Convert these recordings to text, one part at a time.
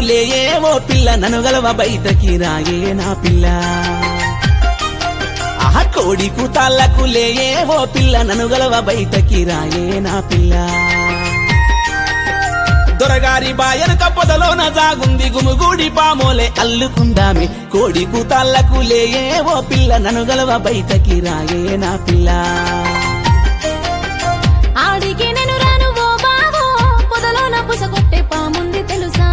లేయే ఓ పిల్ల నన్ను గలవ బయటకి రాయే నా పిల్ల ఆహ కోడి కూతాళ్ళకు లేయే ఓ పిల్ల నన్ను గలవ బయటకి రాయే నా పిల్ల దొరగారి బాయనక పొదలోన జాగుంది గుమిగూడి పామోలే అల్లుకుందామే కోడి కూతాళ్ళకు లేయే ఓ పిల్ల నన్ను గలవ బయటకి రాయే నా పిల్ల ఆడికి నేను రాను ఓ బావో పొదలోన పుసగొట్టే పాముంది తెలుసా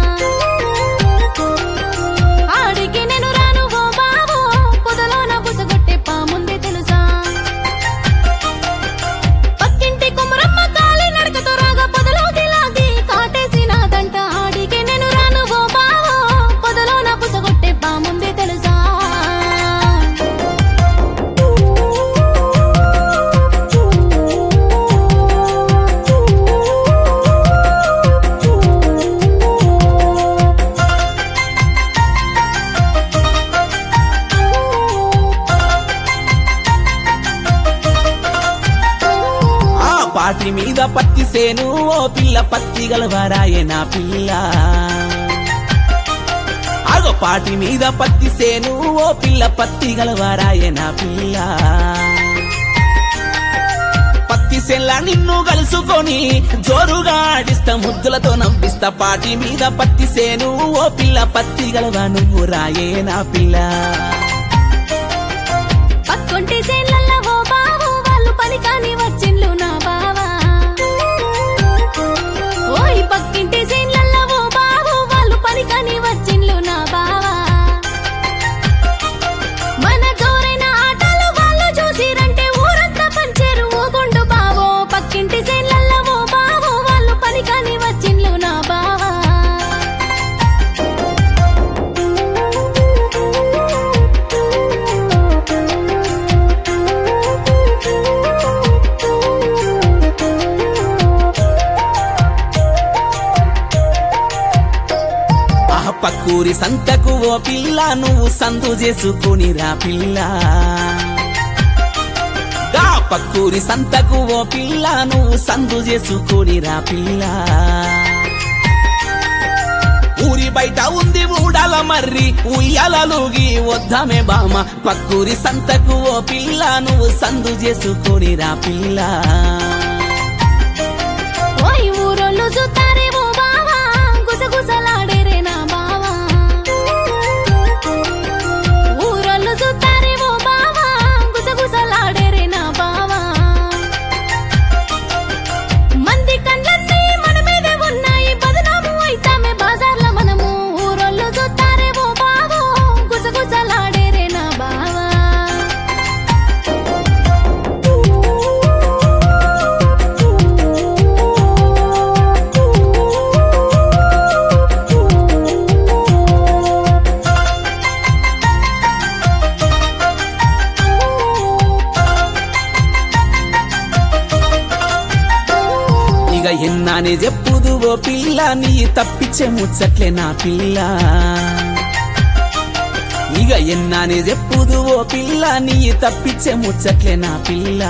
ఆడికి నేను రాను ఓ బావో పొదలోన పుసగొట్టే పాముంది తెలుసా పక్కింటి కుమరమ్మ కాలి నడకతో రాగా పొదలోకి లాగి కాటేసినాదంట ఆడికి నేను రాను ఓ బావో పొదలోన పుసగొట్టే పాముంది తెలుసా ఆ పాటి మీద పత్తి సేను ఓ పిల్ల పత్తి గలవారాయే నా పిల్ల అగో పాటి మీద పత్తి సేను ఓ పిల్ల పత్తి గలవారాయే నా పిల్ల పత్తి సెల్ల నిన్ను కలుసుకొని జోరుగా ఆడిస్తా ముద్దులతో నవ్విస్తా పాటి మీద పత్తి సేను ఓ పిల్ల పత్తి గలవా నువ్వు రాయే నా పిల్ల పక్కొంటి చేన్లల్ల ఓ బావు వాళ్ళు పని కాని వచ్చిండ్లు నా బావా ఓయ్ పక్కింటి చేన్లల్ల ఓ బావు వాళ్ళు పని కాని వచ్చిండ్లు నా బావా మన జోరైన ఆటలు వాళ్ళు చూసిరంటే ఊరంతా పంచేరు ఊగుండు బావో పక్కింటి చేన్లల్ల ఓ బావు వాళ్ళు పని కాని వచ్చిండ్లు నా బావా ఆ పక్కూరి సంతకు ఓ పిల్ల నువ్వు సందు చేసుకుని రా పిల్ల గా పక్కూరి సంతకు ఓ పిల్ల నువ్వు సందు చేసుకుని రా పిల్ల ఊరి బయట ఉంది ఊడాల మర్రి ఉయ్యాలలుగి వద్దామే బామ పక్కూరి సంతకు ఓ పిల్ల నువ్వు సందు చేసుకుని రా పిల్ల ఓయ్ ఊరోళ్ళు చూస్తారే ఓ బావా గుసగుసలాడేరే నా బావా ఊరోళ్ళు చూస్తారే ఓ బావా గుసగుసలాడేరే నా బావా మంది కళ్ళన్నీ మన మీదే ఉన్నాయి బదనాము అయితామే బజార్ల మనము ఊరోళ్ళు చూస్తారే ఓ బావో గుసగుసలాడేరే నా బావా ఇక ఎన్నానే చెప్పుదు ఓ పిల్ల నీ తప్పించే ముచ్చట్లే నా పిల్ల ఇక ఎన్నానే చెప్పుదు ఓ పిల్ల నీ తప్పించే ముచ్చట్లే నా పిల్ల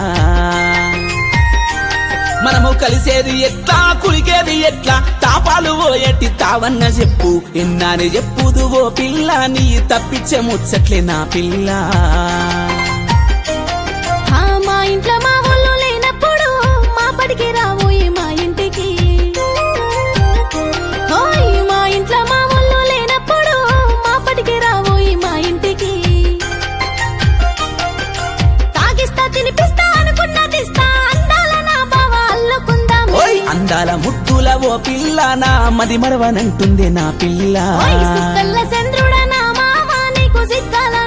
మనము కలిసేది ఎట్లా కులికేది ఎట్లా తాపాలు ఓ ఎట్టి తావన్న చెప్పు ఎన్నానే చెప్పుదు ఓ పిల్ల నీ తప్పించే ముచ్చట్లే నా పిల్ల ఆ మా ఇంట్లో మా ఊళ్ళో లేనప్పుడు మా పడికి రాబోయి మా ఇంటికి ఓయ్ మా ఇంట్లో మా ఊళ్ళో లేనప్పుడు మా పడికి రాబోయి మా ఇంటికి తాగిస్తా తినిపిస్తా అనుకున్నదిస్తా అందాల నా బావ అల్లుకుందాం ఓయ్ అందాల ముద్దుల ఓ పిల్ల నా మది మరవనంటుంది నా పిల్ల ఓయ్ సుక్కల్ల చంద్రుడ నా మామ నీకు సిగ్గాల